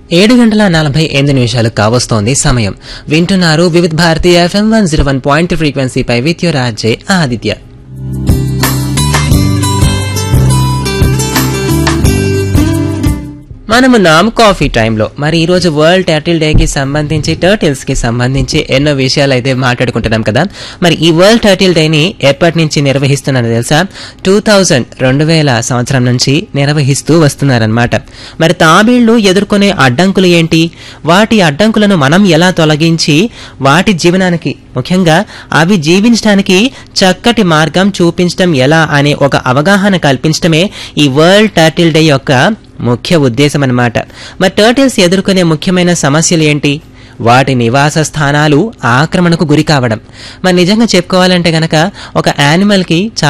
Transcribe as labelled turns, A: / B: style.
A: ఏడు గంటల నలభై ఎనిమిది నిమిషాలు కావస్తోంది సమయం వింటున్నారు Vividh Bharati FM one zero one point ఫ్రీక్వెన్సీపై విత్ యువర్ ఆర్జే ఆదిత్య మనము నామ్ కాఫీ టైంలో మరి ఈ రోజు వరల్డ్ టర్టిల్ డే కి సంబంధించి టర్టిల్స్ కి సంబంధించి ఎన్నో విషయాలు అయితే మాట్లాడుకుంటున్నాం కదా మరి ఈ వరల్డ్ టర్టిల్ డేని ఎప్పటి నుంచి నిర్వహిస్తున్నారో తెలుసా టూ థౌజండ్ రెండు వేల సంవత్సరం నుంచి నిర్వహిస్తూ వస్తున్నారనమాట మరి తాబేళ్లు ఎదుర్కొనే అడ్డంకులు ఏంటి వాటి అడ్డంకులను మనం ఎలా తొలగించి వాటి జీవనానికి ముఖ్యంగా అవి జీవించడానికి చక్కటి మార్గం చూపించడం ఎలా అనే ఒక అవగాహన కల్పించడమే ఈ వరల్డ్ టర్టిల్ డే యొక్క ముఖ్య ఉద్దేశం అన్నమాట మరి టర్టిల్స్ ఎదుర్కొనే ముఖ్యమైన సమస్యలు ఏంటి వాటి నివాస స్థానాలు ఆక్రమణకు గురి కావడం మరి నిజంగా చెప్పుకోవాలంటే గనక ఒక యానిమల్ కి